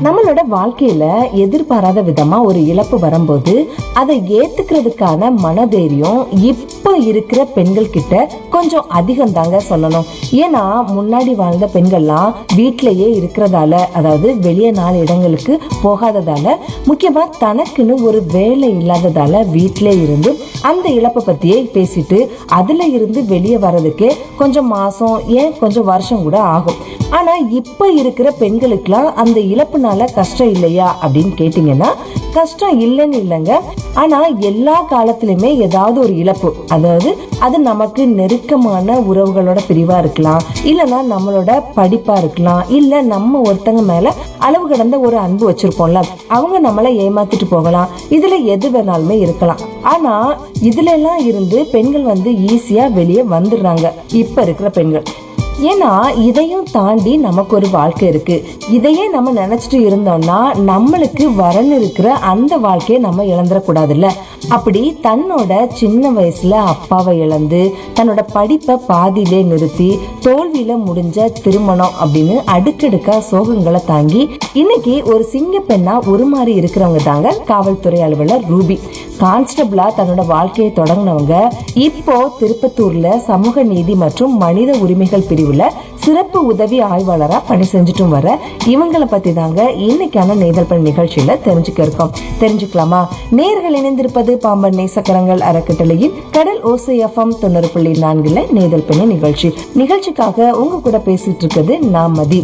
நம்மளோட வாழ்க்கையில எதிர்பாராத விதமா ஒரு இழப்பு வரும்போது அதை ஏத்துக்கிறதுக்கான மனதைரியம் இப்ப இருக்கிற பெண்கள் கிட்ட கொஞ்சம் அதிகம் தாங்க சொல்லணும் ஏன்னா முன்னாடி வாழ்ந்த பெண்கள்லாம் வீட்டிலேயே இருக்கிறதால அதாவது வெளியே நாலு இடங்களுக்கு போகாததால முக்கியமா தனக்குன்னு ஒரு வேலை இல்லாததால வீட்டிலே இருந்து அந்த இழப்பை பத்தியே பேசிட்டு அதுல இருந்து வெளியே வர்றதுக்கே கொஞ்சம் மாசம் ஏன் கொஞ்சம் வருஷம் கூட ஆகும் ஆனா இப்ப இருக்கிற பெண்களுக்குலாம் அந்த இழப்புனால கஷ்டம் இல்லையா அப்படின்னு கேட்டீங்கன்னா கஷ்டம் இல்லைன்னு இல்லைங்க ஆனா எல்லா காலத்திலுமே ஏதாவது ஒரு இழப்பு அதாவது அது நமக்கு நெருக்கமான உறவுகளோட பிரிவா இருக்கலாம் இல்லைன்னா நம்மளோட படிப்பா இருக்கலாம் இல்ல நம்ம ஒருத்தங்க மேல அளவு கடந்த ஒரு அன்பு வச்சிருப்போம்ல அவங்க நம்மளை ஏமாத்திட்டு போகலாம் இதுல எது வேணாலுமே இருக்கலாம் ஆனா இதுல எல்லாம் இருந்து பெண்கள் வந்து ஈஸியா வெளியே வந்துடுறாங்க இப்ப இருக்கிற பெண்கள் ஏன்னா இதையும் தாண்டி நமக்கு ஒரு வாழ்க்கை இருக்கு இதையே நம்ம நினைச்சிட்டு இருந்தோம்னா நம்மளுக்கு வரன் இருக்கிற அந்த வாழ்க்கையை நம்ம இழந்துடக்கூடாதுல்ல அப்படி தன்னோட சின்ன வயசுல அப்பாவை இழந்து தன்னோட படிப்பை பாதியிலே நிறுத்தி தோல்வியில முடிஞ்ச திருமணம் அப்படின்னு அடுக்கடுக்கா சோகங்களை தாங்கி இன்னைக்கு ஒரு சிங்க பெண்ணா உருமாறி இருக்கிறவங்க தாங்க காவல்துறை அலுவலர் ரூபி கான்ஸ்டபிளா தன்னோட வாழ்க்கையை தொடங்கினவங்க இப்போ திருப்பத்தூர்ல சமூக நீதி மற்றும் மனித உரிமைகள் பிரிவுல சிறப்பு உதவி ஆய்வாளரா பணி செஞ்சுட்டும் வர இவங்களை பத்தி தாங்க இன்னைக்கான நெய்தல் பெண் நிகழ்ச்சியில தெரிஞ்சுக்க இருக்கோம் தெரிஞ்சுக்கலாமா நேர்கள் இணைந்திருப்பது பாம்பன் நேசக்கரங்கள் அறக்கட்டளையின் கடல் ஓசை எஃப்எம் தொண்ணூறு புள்ளி நான்குல நெய்தல் பெண்ணு நிகழ்ச்சி நிகழ்ச்சிக்காக உங்க கூட பேசிட்டு இருக்குது நான் மதி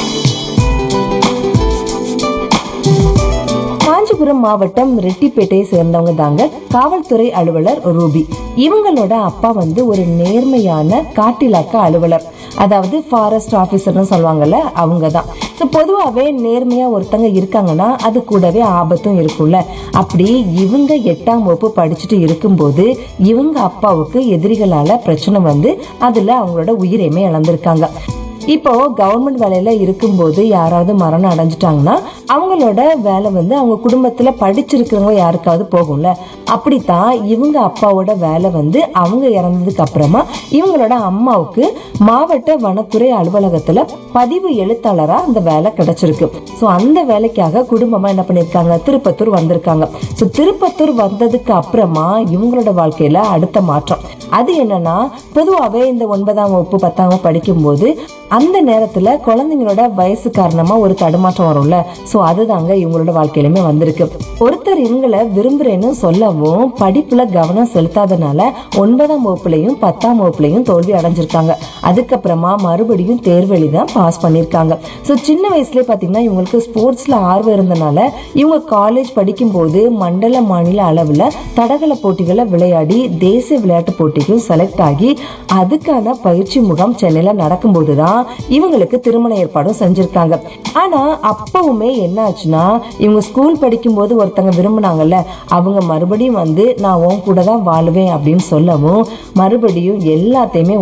காஞ்சிபுரம் மாவட்டம் ரெட்டிப்பேட்டையை சேர்ந்தவங்க தாங்க காவல்துறை அலுவலர் ரூபி இவங்களோட அப்பா வந்து ஒரு நேர்மையான காட்டிலாக்க அலுவலர் அதாவது ஃபாரஸ்ட் ஆபீசர்னு சொல்லுவாங்கல்ல அவங்க தான் ஸோ பொதுவாகவே நேர்மையாக ஒருத்தங்க இருக்காங்கன்னா அது கூடவே ஆபத்தும் இருக்கும்ல அப்படி இவங்க எட்டாம் வகுப்பு படிச்சுட்டு இருக்கும்போது இவங்க அப்பாவுக்கு எதிரிகளால பிரச்சனை வந்து அதில் அவங்களோட உயிரையுமே இழந்திருக்காங்க இப்போ கவர்மெண்ட் வேலையில இருக்கும்போது யாராவது மரணம் அடைஞ்சிட்டாங்கன்னா அவங்களோட வேலை வந்து அவங்க குடும்பத்துல படிச்சிருக்கிறவங்க யாருக்காவது போகும்ல அப்படித்தான் இவங்க அப்பாவோட வேலை வந்து அவங்க இறந்ததுக்கு அப்புறமா இவங்களோட அம்மாவுக்கு மாவட்ட வனத்துறை அலுவலகத்துல பதிவு எழுத்தாளரா அந்த வேலை கிடைச்சிருக்கு ஸோ அந்த வேலைக்காக குடும்பமா என்ன பண்ணிருக்காங்க திருப்பத்தூர் வந்திருக்காங்க ஸோ திருப்பத்தூர் வந்ததுக்கு அப்புறமா இவங்களோட வாழ்க்கையில அடுத்த மாற்றம் அது என்னன்னா பொதுவாகவே இந்த ஒன்பதாம் வகுப்பு பத்தாம் வகுப்பு படிக்கும்போது அந்த நேரத்துல குழந்தைங்களோட வயசு காரணமா ஒரு தடுமாற்றம் வரும்ல சோ அதுதாங்க இவங்களோட வாழ்க்கையிலுமே வந்திருக்கு ஒருத்தர் இவங்களை விரும்புறேன்னு சொல்லவும் படிப்புல கவனம் செலுத்தாதனால ஒன்பதாம் வகுப்புலையும் பத்தாம் வகுப்புலையும் தோல்வி அடைஞ்சிருக்காங்க அதுக்கப்புறமா மறுபடியும் தேர்வு எழுதி தான் பாஸ் பண்ணியிருக்காங்க ஸோ சின்ன வயசுலேயே பார்த்தீங்கன்னா இவங்களுக்கு ஸ்போர்ட்ஸ்ல ஆர்வம் இருந்தனால இவங்க காலேஜ் படிக்கும்போது மண்டல மாநில அளவில் தடகள போட்டிகளை விளையாடி தேசிய விளையாட்டு போட்டிக்கும் செலக்ட் ஆகி அதுக்கான பயிற்சி முகாம் சென்னையில் நடக்கும்போது தான் இவங்களுக்கு திருமண ஏற்பாடும் செஞ்சிருக்காங்க ஆனா அப்பவுமே என்ன ஆச்சுன்னா இவங்க ஸ்கூல் படிக்கும்போது ஒருத்தங்க விரும்பினாங்கல்ல அவங்க மறுபடியும் வந்து நான் உன் கூட தான் வாழுவேன் அப்படின்னு சொல்லவும் மறுபடியும் எல்லாத்தையுமே